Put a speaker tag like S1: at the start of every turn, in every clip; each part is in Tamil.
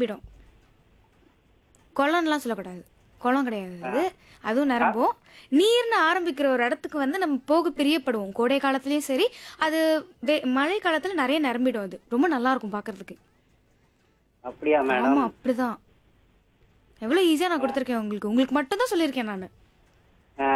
S1: நிரம்பிடும் குளம்லாம் சொல்லக்கூடாது குளம் கிடையாது அது அதுவும் நிரம்பும் நீர்னு ஆரம்பிக்கிற ஒரு இடத்துக்கு வந்து நம்ம போக பிரியப்படுவோம் கோடை காலத்துலயும் சரி அது வே- மழை காலத்துல நிறைய நிரம்பிடும் அது ரொம்ப நல்லா இருக்கும் பாக்குறதுக்கு
S2: அப்படியா மேடம்
S1: ஆமா அப்படிதான் எவ்வளவு ஈஸியா நான் கொடுத்துருக்கேன் உங்களுக்கு உங்களுக்கு மட்டும் தான் சொல்லியிருக்கேன் நான்
S2: ஆ.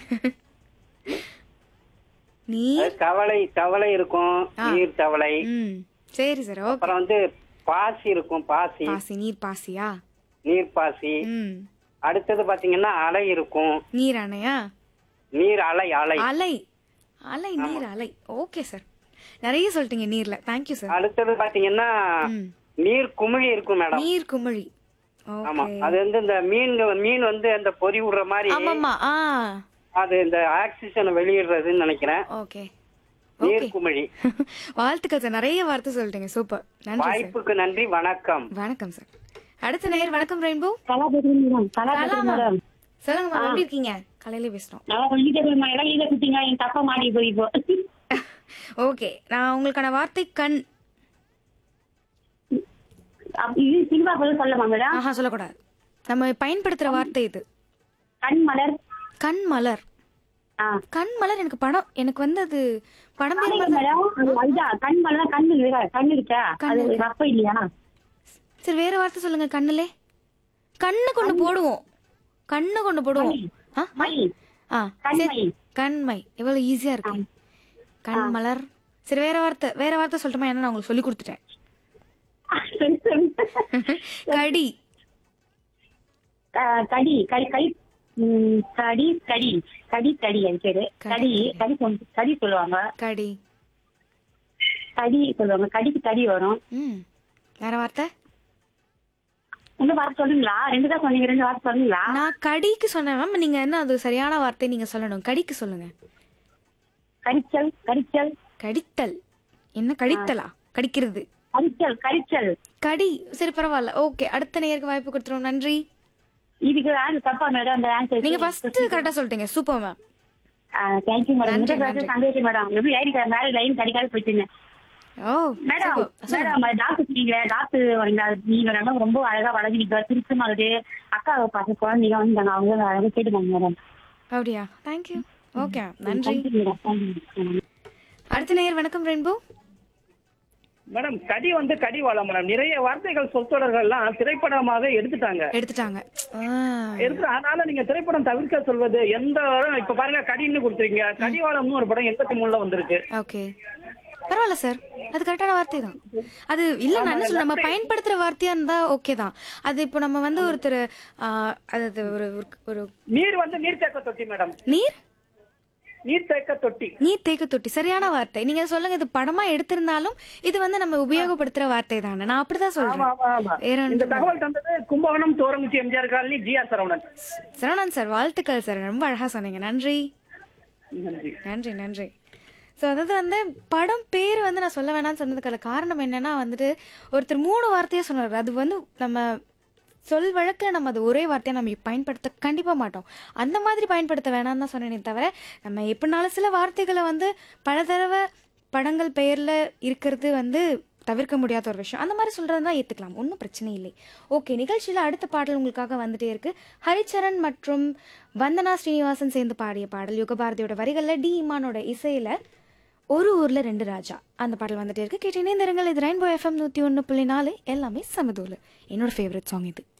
S1: நீர்
S2: அது தவளை தவளை இருக்கும் நீர் தவளை
S1: ம் சரி சார் ஓகே
S2: அப்புறம் வந்து பாசி இருக்கும் பாசி
S1: பாசி நீர் பாசியா
S2: நீர் பாசி
S1: ம்
S2: அடுத்தது பாத்தீங்கன்னா அலை இருக்கும்
S1: நீர் அணையா
S2: நீர் அலை அலை
S1: அலை அலை நீர் அலை ஓகே சார் நிறைய சொல்லிட்டீங்க நீர்ல தேங்க்யூ சார்
S2: அடுத்தது பாத்தீங்கன்னா
S1: ம்
S2: நீர் குமிழி இருக்கும் மேடம்
S1: நீர் குமிழி
S2: ஆமா
S1: ஓகே
S2: அது வந்து இந்த மீன் மீன் வந்து அந்த பொறி விடுற மாதிரி
S1: ஆமாம்மா ஆ
S2: அது இந்த ஆக்சிஜனை வெளியிடுறதுன்னு நினைக்கிறேன்
S1: ஓகே
S2: நீர் குமிழி
S1: வாழ்த்துக்கள் சார் நிறைய வார்த்தை சொல்லிட்டீங்க சூப்பர் நன்றி சார்
S2: வாய்ப்புக்கு நன்றி வணக்கம்
S1: வணக்கம் சார் அடுத்த நேர் வணக்கம் rainbow
S3: Kalapathi madam Kalapathi madam
S1: சொல்லுங்க மேம் எப்படி இருக்கீங்க காலையில பேசுறோம்
S3: நல்லா சொல்லிட்டு இடம் இதை குட்டிங்க என் தப்பா மாடி போய் இப்போ
S1: ஓகே நான் உங்களுக்கான வார்த்தை கண்
S3: அப்ப இது சினிமா பதில் சொல்லமா மேடம்
S1: ஆஹா சொல்லக்கூடாது நம்ம பயன்படுத்துற வார்த்தை இது
S3: கண் மலர்
S1: கண் மலர்
S3: ஆ
S1: கண் மலர் எனக்கு படம் எனக்கு வந்து அது படம் பேர்
S3: ஆமாங்க மேடம் அது அதுதான் கண் மலர் கண்ணு இருக்கா கண்ணு இருக்கா அது ரப்ப இல்லையா
S1: சரி வேற வார்த்தை சொல்லுங்க கண்ணுலே கண்ணு கொண்டு போடுவோம் கண்ணு கொண்டு போடுவோம் ஆ
S3: மை
S1: ஆ சரி
S3: கண்மை
S1: கண்மை எவ்வளவு ஈஸியா இருக்கு கண் மலர் சரி வேற வார்த்தை வேற வார்த்தை சொல்லட்டுமா ஏன்னா நான் உங்களுக்கு சொல்லி கொடுத்துட்டேன்
S3: சரி, சரி.
S1: கடி
S3: க- கடி கடி கடி ம், கடி கடி கடி கடி அது பேரு கடி கடி சொல்- கடி சொல்லுவாங்க
S1: கடி
S3: கடி சொல்லுவாங்க கடிக்கு கடி வரும்
S1: ம் வேற வார்த்தை
S3: இன்னும் வார்த்தை சொல்லுங்களா ரெண்டு தான் சொன்னீங்க ரெண்டு வார்த்தை சொல்லுங்களா
S1: நான் கடிக்கு சொன்னேன் மேம் நீங்க என்ன அது சரியான வார்த்தை நீங்க சொல்லணும் கடிக்கு சொல்லுங்க
S3: கரிச்சல் கரிச்சல்
S1: கடித்தல் என்ன கடித்தலா கடிக்கிறது
S3: கரிச்சல் கரிச்சல்
S1: கடி சரி பரவாயில்ல ஓகே அடுத்த நேருக்கு வாய்ப்பு கொடுத்துருவோம் நன்றி
S3: இதுக்கு ஆன்சர் தப்பா மேடம் அந்த ஆன்சர்
S1: நீங்க ஃபர்ஸ்ட் கரெக்டா சொல்லிட்டீங்க சூப்பர் மேம்
S3: தேங்க்யூ மேடம்
S1: நன்றி,
S3: இந்த
S1: நன்றி.
S3: சந்தோஷம் மேடம் எப்படி ஐடி மேல லைன் கிடைக்காது போயிட்டுங்க
S1: ஓ
S3: மேடம்
S1: super.
S3: மேடம் டாக்டர் நீங்க டாக்டர் வரீங்க நீங்க நல்லா ரொம்ப அழகா வளர்ந்துருக்கீங்க திருச்சமா இருக்கு அக்காவை பார்த்து குழந்தைங்க வந்தாங்க அவங்க அழகா கேட்டுக்காங்க மேடம்
S1: அப்படியா தேங்க்யூ ஓகே நன்றி
S3: தேங்க்யூ மேடம் தேங்க்யூ
S1: அடுத்த நேயர் வணக்கம் ரெயின்போ
S4: மேடம் கடி வந்து கடி வாழ மேடம் நிறைய வார்த்தைகள் சொற்றொடர்கள்லாம் திரைப்படமாக எடுத்துட்டாங்க
S1: எடுத்துட்டாங்க ஆ,
S4: எடுத்து அதனால நீங்க திரைப்படம் தவிர்க்க சொல்வது எந்த இப்ப பாருங்க கடின்னு கொடுத்துருக்கீங்க கடிவாளம்னு ஒரு படம் எண்பத்தி மூணுல வந்திருக்கு
S1: ஓகே பரவாயில்ல சார் அது கரெக்டான வார்த்தை தான் அது இல்ல நான் என்ன சொல்ல நம்ம பயன்படுத்துற வார்த்தையா இருந்தா ஓகே தான் அது இப்போ நம்ம வந்து ஒருத்தர் ஆ, அது ஒரு ஒரு- ஒரு
S4: நீர் வந்து நீர்த்தேக்க தொட்டி மேடம்
S1: நீர்
S4: நீர்த்தேக்க தொட்டி
S1: நீர் தேக்க தொட்டி சரியான வார்த்தை நீங்க சொல்லுங்க இது படமா எடுத்திருந்தாலும் இது வந்து நம்ம உபயோகப்படுத்துற வார்த்தை தானே நான் அப்படிதான்
S4: ஆமா
S1: சொல்றேன்
S4: ஆமா ஆமா
S1: வேற
S4: இந்த
S1: ஒன்றும்
S4: தகவல் தந்தது கும்பகோணம் தோரங்குச்சி MGR colony G R Saravanan
S1: Saravanan sir வாழ்த்துக்கள் சார் ரொம்ப அழகா சொன்னீங்க நன்றி
S4: நன்றி
S1: நன்றி நன்றி ஸோ அதாவது வந்து படம் பேர் வந்து நான் சொல்ல வேணாம்னு சொன்னதுக்கான காரணம் என்னன்னா வந்துட்டு ஒருத்தர் மூணு வார்த்தையை சொன்னார் அது வந்து நம்ம சொல் வழக்கில் நம்ம அது ஒரே வார்த்தையை நம்ம பயன்படுத்த கண்டிப்பாக மாட்டோம் அந்த மாதிரி பயன்படுத்த வேணாம்னு தான் சொன்னேனே தவிர நம்ம எப்படினாலும் சில வார்த்தைகளை வந்து பல தடவை படங்கள் பெயரில் இருக்கிறது வந்து தவிர்க்க முடியாத ஒரு விஷயம் அந்த மாதிரி சொல்கிறது தான் ஏற்றுக்கலாம் ஒன்றும் பிரச்சனை இல்லை ஓகே நிகழ்ச்சியில் அடுத்த பாடல் உங்களுக்காக வந்துட்டே இருக்கு ஹரிச்சரன் மற்றும் வந்தனா ஸ்ரீனிவாசன் சேர்ந்து பாடிய பாடல் யுகபாரதியோட வரிகளில் டி இமானோட இசையில் ஒரு ஊரில் ரெண்டு ராஜா அந்த பாடல் வந்துட்டே இருக்கு கேட்டு இணைந்திருங்கள் இது ரெயின்போ எஃப்எம் நூற்றி ஒன்று புள்ளி நாலு எல்லாமே சமதூல என்னோட ஃபேவரட் சாங் இது